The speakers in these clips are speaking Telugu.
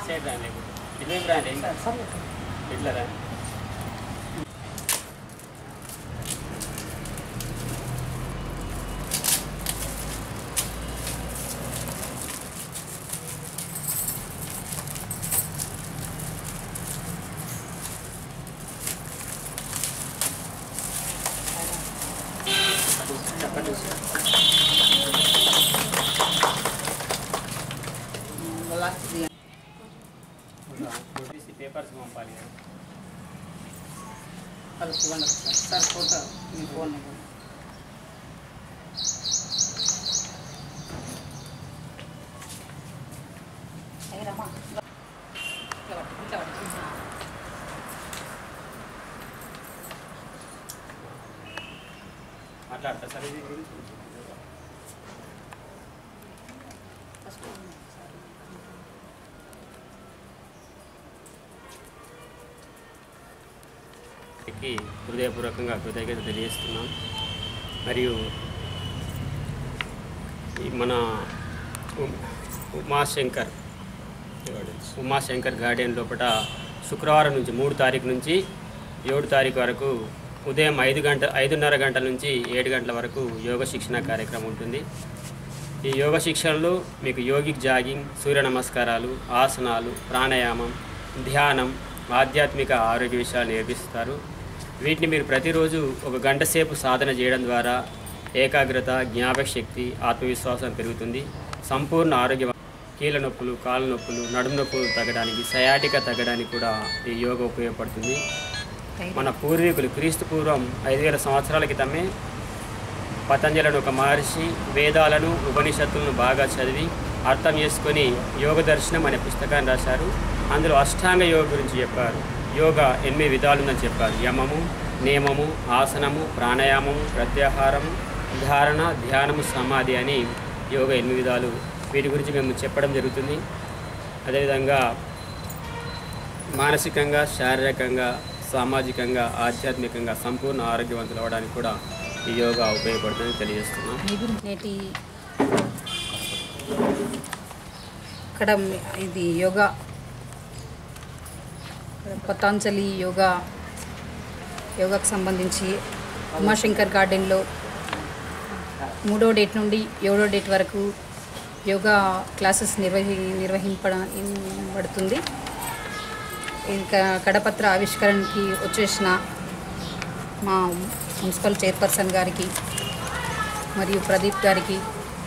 సైడ్ రాండి ఇదే బ్రాండ్ ఏం కాదు ఇట్లా రా చెప్పండి నోటీస్ పేపర్స్ పంపాలి కదా. సార్ ఫోటో మీ ఫోన్ మాట్లాడతా సార్ ఇది గురించి కి హృదయపూర్వకంగా కృతజ్ఞత తెలియజేస్తున్నాం మరియు ఈ మన ఉమ్- ఉమాశంకర్ ఉమాశంకర్ గార్డెన్ లోపల శుక్రవారం నుంచి మూడు తారీఖు నుంచి ఏడు తారీఖు వరకు ఉదయం ఐదు గంట ఐదున్నర గంటల నుంచి ఏడు గంటల వరకు యోగ శిక్షణ కార్యక్రమం ఉంటుంది ఈ యోగ శిక్షణలో మీకు యోగిక్ జాగింగ్ సూర్య నమస్కారాలు ఆసనాలు ప్రాణాయామం ధ్యానం ఆధ్యాత్మిక ఆరోగ్య విషయాలు నేర్పిస్తారు వీటిని మీరు ప్రతిరోజు ఒక గంట సేపు సాధన చేయడం ద్వారా ఏకాగ్రత జ్ఞాపక శక్తి ఆత్మవిశ్వాసం పెరుగుతుంది సంపూర్ణ ఆరోగ్య కీళ్ళ నొప్పులు కాళ్ళ నొప్పులు నడుము నొప్పులు తగ్గడానికి సయాటిక తగ్గడానికి కూడా ఈ యోగా ఉపయోగపడుతుంది మన పూర్వీకులు క్రీస్తు పూర్వం ఐదు వేల సంవత్సరాల క్రితమే పతంజలను ఒక మహర్షి వేదాలను ఉపనిషత్తులను బాగా చదివి అర్థం చేసుకొని యోగ దర్శనం అనే పుస్తకాన్ని రాశారు అందులో అష్టాంగ యోగ గురించి చెప్పారు యోగా ఎనిమిది విధాలు ఉందని చెప్పారు యమము నియమము ఆసనము ప్రాణాయామము ప్రత్యాహారము ధారణ ధ్యానము సమాధి అని యోగ ఎనిమిది విధాలు వీటి గురించి మేము చెప్పడం జరుగుతుంది అదేవిధంగా మానసికంగా శారీరకంగా సామాజికంగా ఆధ్యాత్మికంగా సంపూర్ణ ఆరోగ్యవంతులు అవడానికి కూడా ఈ యోగా ఉపయోగపడుతుందని తెలియజేస్తున్నాం నేటి ఇక్కడ ఇది యోగా పతాంజలి యోగా యోగాకు సంబంధించి ఉమాశంకర్ గార్డెన్లో మూడో డేట్ నుండి ఏడో డేట్ వరకు యోగా క్లాసెస్ నిర్వహి నిర్వహింపబడుతుంది ఇంకా కడపత్ర ఆవిష్కరణకి వచ్చేసిన మా మున్సిపల్ చైర్పర్సన్ గారికి మరియు ప్రదీప్ గారికి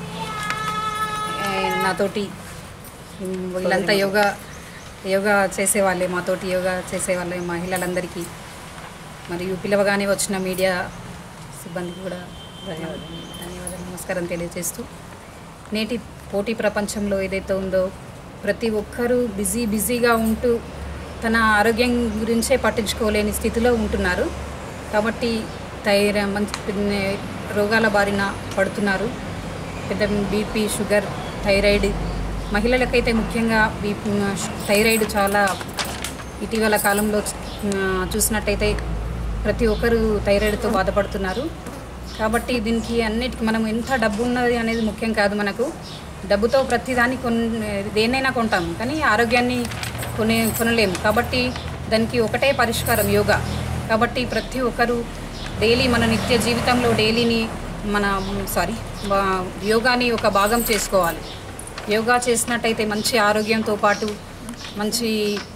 ఏ, నాతోటి ఉమ్, వీళ్ళంతా యోగా యోగా చేసేవాళ్ళే మాతోటి యోగా చేసేవాళ్ళే మహిళలందరికీ మరియు పిలవగానే వచ్చిన మీడియా సిబ్బందికి కూడా ధన్యవాదాలు ధన్యవాదాలు నమస్కారం తెలియజేస్తూ నేటి పోటీ ప్రపంచంలో ఏదైతే ఉందో ప్రతి ఒక్కరూ బిజీ బిజీగా ఉంటూ తన ఆరోగ్యం గురించే పట్టించుకోలేని స్థితిలో ఉంటున్నారు కాబట్టి థైరా మంచి రోగాల బారిన పడుతున్నారు పెద్ద బీపీ షుగర్ థైరాయిడ్ మహిళలకైతే ముఖ్యంగా బీపీ థైరాయిడ్ చాలా ఇటీవల కాలంలో ఆ, చూసినట్టయితే ప్రతి ఒక్కరు థైరాయిడ్తో బాధపడుతున్నారు కాబట్టి దీనికి అన్నిటికీ మనం ఎంత డబ్బు ఉన్నది అనేది ముఖ్యం కాదు మనకు డబ్బుతో ప్రతిదాన్ని కొన్ దేన్నైనా కొంటాము కానీ ఆరోగ్యాన్ని కొనే కొనలేము కాబట్టి దానికి ఒకటే పరిష్కారం యోగా కాబట్టి ప్రతి ఒక్కరూ డైలీ మన నిత్య జీవితంలో డైలీని మన సారీ యోగాని ఒక భాగం చేసుకోవాలి యోగా చేసినట్టయితే మంచి ఆరోగ్యంతో పాటు మంచి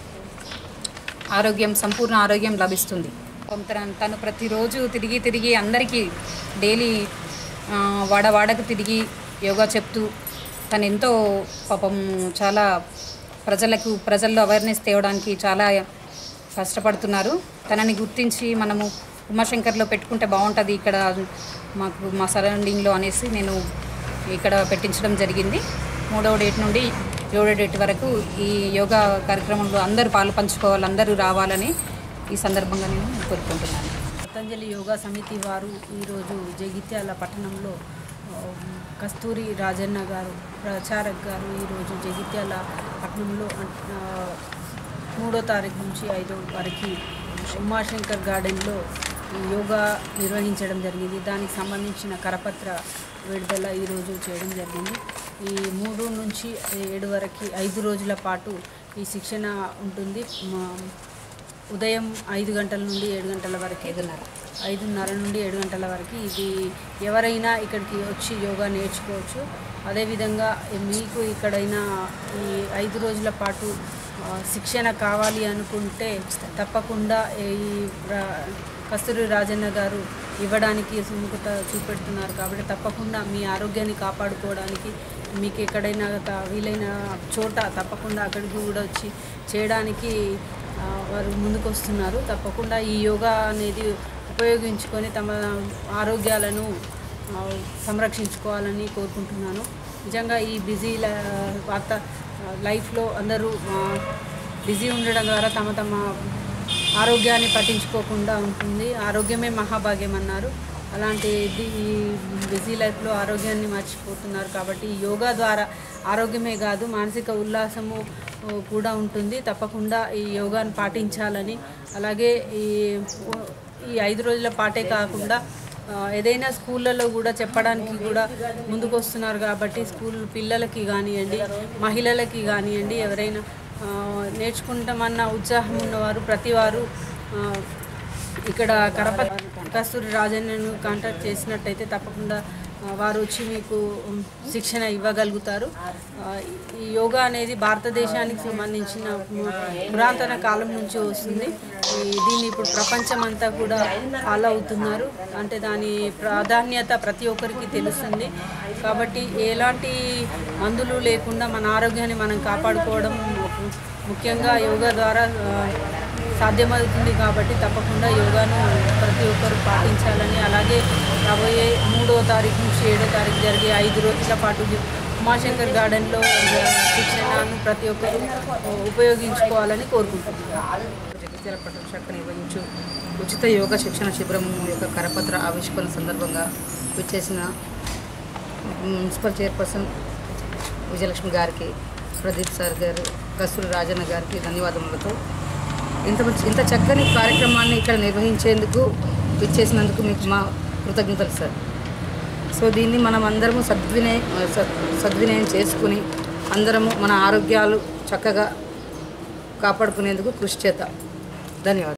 ఆరోగ్యం సంపూర్ణ ఆరోగ్యం లభిస్తుంది తన తను ప్రతిరోజు తిరిగి తిరిగి అందరికీ డైలీ ఆ, వాడవాడకు తిరిగి యోగా చెప్తూ తను ఎంతో పాపం చాలా ప్రజలకు ప్రజల్లో అవేర్నెస్ తేవడానికి చాలా కష్టపడుతున్నారు తనని గుర్తించి మనము ఉమాశంకర్లో పెట్టుకుంటే బాగుంటుంది ఇక్కడ మాకు మా సరౌండింగ్లో అనేసి నేను ఇక్కడ పెట్టించడం జరిగింది మూడవ డేట్ నుండి ఏడో డేట్ వరకు ఈ యోగా కార్యక్రమంలో అందరూ పాలు పంచుకోవాలి అందరూ రావాలని ఈ సందర్భంగా నేను కోరుకుంటున్నాను పతంజలి యోగా సమితి వారు ఈరోజు జగిత్యాల పట్టణంలో ఆ, కస్తూరి రాజన్న గారు ప్రచారక్ గారు ఈరోజు జగిత్యాల పట్టణంలో ఆ, మూడో తారీఖు నుంచి ఐదో వరకు ఉమాశంకర్ గార్డెన్లో ఈ యోగా నిర్వహించడం జరిగింది దానికి సంబంధించిన కరపత్ర విడుదల ఈరోజు చేయడం జరిగింది ఈ మూడు నుంచి ఏడు వరకు ఐదు రోజుల పాటు ఈ శిక్షణ ఉంటుంది మా ఉదయం ఐదు గంటల నుండి ఏడు గంటల వరకు ఐదున్నర ఐదున్నర నుండి ఏడు గంటల వరకు ఇది ఎవరైనా ఇక్కడికి వచ్చి యోగా నేర్చుకోవచ్చు అదేవిధంగా మీకు ఇక్కడైనా ఈ ఐదు రోజుల పాటు ఆ, శిక్షణ కావాలి అనుకుంటే తప్పకుండా ఈ రా- కస్తూరి రాజన్న గారు ఇవ్వడానికి సుముఖత చూపెడుతున్నారు కాబట్టి తప్పకుండా మీ ఆరోగ్యాన్ని కాపాడుకోవడానికి మీకు ఎక్కడైనా త- వీలైన చోట తప్పకుండా అక్కడికి కూడా వచ్చి చేయడానికి ఆ, వారు ముందుకు వస్తున్నారు తప్పకుండా ఈ యోగా అనేది ఉపయోగించుకొని తమ ఆరోగ్యాలను ఆ, సంరక్షించుకోవాలని కోరుకుంటున్నాను నిజంగా ఈ బిజీ వార్త లైఫ్లో అందరూ ఆ, బిజీ ఉండడం ద్వారా తమ తమ ఆరోగ్యాన్ని పట్టించుకోకుండా ఉంటుంది ఆరోగ్యమే మహాభాగ్యం అన్నారు అలాంటి ఇది ఈ బిజీ లైఫ్లో ఆరోగ్యాన్ని మర్చిపోతున్నారు కాబట్టి ఈ యోగా ద్వారా ఆరోగ్యమే కాదు మానసిక ఉల్లాసము ఓ, కూడా ఉంటుంది తప్పకుండా ఈ యోగాను పాటించాలని అలాగే ఈ ఈ ఐదు రోజుల పాటే కాకుండా ఆ, ఏదైనా స్కూళ్ళలో కూడా చెప్పడానికి కూడా ముందుకు వస్తున్నారు కాబట్టి స్కూల్ పిల్లలకి కానివ్వండి మహిళలకి కానివ్వండి ఎవరైనా ఆ, నేర్చుకుంటామన్న ఉత్సాహం ఉన్నవారు ప్రతివారు ఆ, ఇక్కడ కడప కస్తూరి రాజన్నను కాంటాక్ట్ చేసినట్టయితే తప్పకుండా ఆ, వారు వచ్చి మీకు ఉమ్, శిక్షణ ఇవ్వగలుగుతారు ఆ, ఈ యోగా అనేది భారతదేశానికి సంబంధించిన ము- పురాతన కాలం నుంచి వస్తుంది ఈ దీన్ని ఇప్పుడు ప్రపంచం అంతా కూడా ఫాలో అవుతున్నారు అంటే దాని ప్రాధాన్యత ప్రతి ఒక్కరికి తెలుస్తుంది కాబట్టి ఎలాంటి మందులు లేకుండా మన ఆరోగ్యాన్ని మనం కాపాడుకోవడం ముఖ్యంగా యోగా ద్వారా ఆ, సాధ్యమవుతుంది కాబట్టి తప్పకుండా యోగాను ప్రతి ఒక్కరు పాటించాలని అలాగే రాబోయే మూడో తారీఖు నుంచి ఏడో తారీఖు జరిగే ఐదు రోజుల పాటు ఉమాశంకర్ గార్డెన్లో శిక్షణను ప్రతి ఒక్కరు ఉపయోగించుకోవాలని కోరుకుంటున్నాను జగిత్యాల పట్టణ శాఖ నిర్వహించు ఉచిత యోగా శిక్షణ శిబిరం యొక్క కరపత్ర ఆవిష్కరణ సందర్భంగా విచ్చేసిన మున్సిపల్ చైర్పర్సన్ విజయలక్ష్మి గారికి ప్రదీప్ సార్ గారు కస్తూరి రాజన్న గారికి ధన్యవాదములతో ఇంత మంచి ఇంత చక్కని కార్యక్రమాన్ని ఇక్కడ నిర్వహించేందుకు విచ్చేసినందుకు మీకు మా కృతజ్ఞతలు సార్ సో దీన్ని మనం అందరము సద్వినయం సద్- సద్వినయం చేసుకుని అందరము మన ఆరోగ్యాలు చక్కగా కాపాడుకునేందుకు కృషి చేద్దాం ధన్యవాదాలు